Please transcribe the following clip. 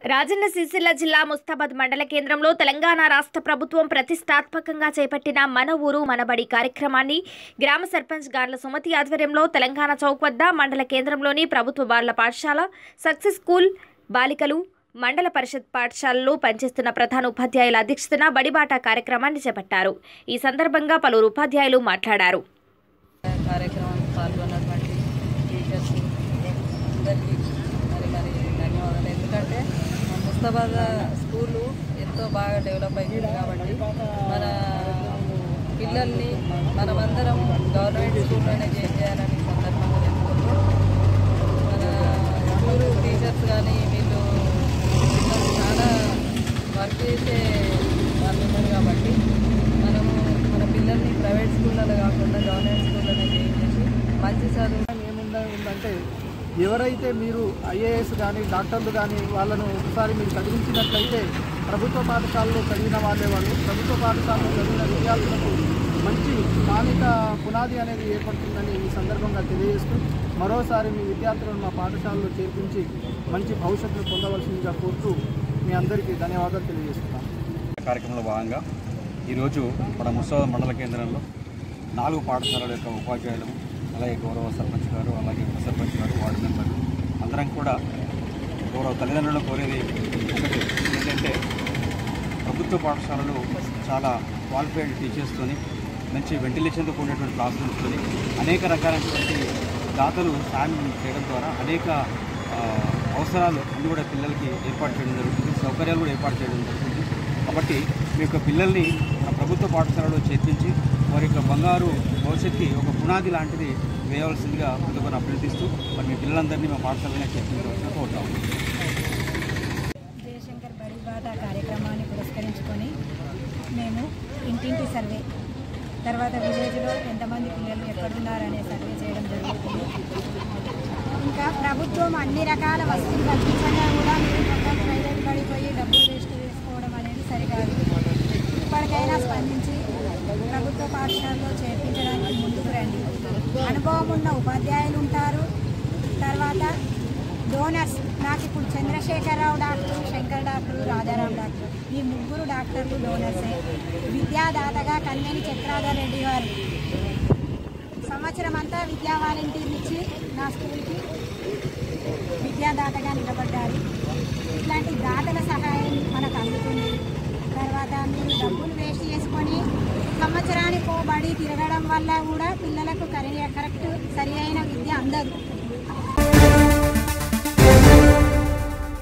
రాజన్న సిరిసిల్ల జిల్లా ముస్తాబాద్ మండల కేంద్రంలో తెలంగాణ రాష్ట్ర ప్రభుత్వం ప్రతిష్టాత్మకంగా చేపట్టిన మన ఊరు మనబడి కార్యక్రమాన్ని గ్రామ సర్పంచ్ గార్ల సుమతి ఆధ్వర్యంలో తెలంగాణ చౌక్ వద్ద మండల కేంద్రంలోని ప్రభుత్వ బాలల పాఠశాల సక్సెస్ స్కూల్ బాలికలు మండల పరిషత్ పాఠశాలలో పనిచేస్తున్న ప్రధాన ఉపాధ్యాయుల అధ్యక్షతన బడిబాట కార్యక్రమాన్ని చేపట్టారు ఈ సందర్భంగా పలువురు ఉపాధ్యాయులు మాట్లాడారు కార్యక్రమానికి పాల్గొన్నటువంటి టీచర్స్ అందరికీ మరి మరి ధన్యవాదాలు ఎందుకంటే మన ముస్తాబాద్ స్కూలు ఎంతో బాగా డెవలప్ అయింది కాబట్టి మన పిల్లల్ని మనమందరం గవర్నమెంట్ స్కూల్లోనే చేంజ్ చేయాలని ఈ సందర్భంగా చెప్పుకుంటూ మన స్కూల్ టీచర్స్ కానీ వీళ్ళు పిల్లలు చాలా వర్క్ చేసే వాళ్ళు ఉన్నారు కాబట్టి మనము మన పిల్లల్ని ప్రైవేట్ స్కూళ్ళలో కాకుండా గవర్నమెంట్ స్కూల్లోనే చేంజ్ చేసి మంచి చదువు ఏముందా ఉందంటే ఎవరైతే మీరు ఐఏఎస్ కానీ డాక్టర్లు కానీ వాళ్ళను ఒకసారి మీరు చదివించినట్లయితే ప్రభుత్వ పాఠశాలలో చదివిన వాళ్ళే వాళ్ళు ప్రభుత్వ పాఠశాలలో చదివిన విద్యార్థులకు మంచి స్థానిక పునాది అనేది ఏర్పడుతుందని ఈ సందర్భంగా తెలియజేస్తూ మరోసారి మీ విద్యార్థులను మా పాఠశాలలో చేర్పించి మంచి భవిష్యత్తును పొందవలసిందిగా కోరుతూ మీ అందరికీ ధన్యవాదాలు తెలియజేస్తున్నాను కార్యక్రమంలో భాగంగా ఈరోజు మన ముసాద మండల కేంద్రంలో నాలుగు పాఠశాలల యొక్క ఉపాధ్యాయులు అలాగే గౌరవ సర్పంచ్ గారు అలాగే ఉప సర్పంచ్ గారు వార్డు మెంబర్లు అందరం కూడా గౌరవ తల్లిదండ్రులను కోరేది ఒకటి ఏంటంటే ప్రభుత్వ పాఠశాలలు చాలా క్వాలిఫైడ్ టీచర్స్తోని మంచి వెంటిలేషన్తో కూడినటువంటి క్లాస్ రూమ్స్తోని అనేక రకాలైనటువంటి దాతలు సాయం చేయడం ద్వారా అనేక ఆ, అవసరాలు అన్ని కూడా పిల్లలకి ఏర్పాటు చేయడం జరుగుతుంది సౌకర్యాలు కూడా ఏర్పాటు చేయడం జరుగుతుంది కాబట్టి మీ యొక్క పిల్లల్ని మన ప్రభుత్వ పాఠశాలలో చేర్పించి వారి యొక్క బంగారు భవిష్యత్తుకి ఒక పునాది లాంటిది వేయవలసిందిగా ప్రతి ఒక్కరిని అభ్యర్థిస్తూ మరి మీ పిల్లలందరినీ మా పాఠశాలలోనే చేర్పించవలసిన కోరుతాము జయశంకర్ బడి బాట కార్యక్రమాన్ని పురస్కరించుకొని మేము ఇంటింటి సర్వే తర్వాత విలేజ్లో ఎంతమంది పిల్లలు ఎక్కడున్నారనే సర్వే చేయడం జరుగుతుంది ఇంకా ప్రభుత్వం అన్ని రకాల వసతులు కల్పించగా కూడా మీరు మొత్తం ప్రైవేట్ పడిపోయి డబ్బులు వేస్ట్ చేసుకోవడం అనేది సరికాదు ఇప్పటికైనా స్పందించి ప్రభుత్వ పాఠశాలలో చేర్పించడానికి ముందుకు రండి అనుభవం ఉన్న ఉపాధ్యాయులు ఉంటారు తర్వాత డోనర్స్ నాకు ఇప్పుడు Chandrasekhara Rao doctor Shankar doctor Rajaram doctor ఈ ముగ్గురు డాక్టర్లు డోనర్సే విద్యాదాతగా కన్నేని చక్రాధర్ రెడ్డి గారు సంవత్సరం అంతా విద్యా వాలంటీర్లు ఇచ్చి నా స్కూల్కి విద్యాదాతగా నిలబడ్డారు ఇట్లాంటి దాతల సహాయం మనకు అందుతుంది తర్వాత మీరు డబ్బులు వేస్ట్ చేసుకొని సంవత్సరానికి ఓ బడి తిరగడం వల్ల కూడా పిల్లలకు కరెక్ట్ సరి అయిన విద్య అందదు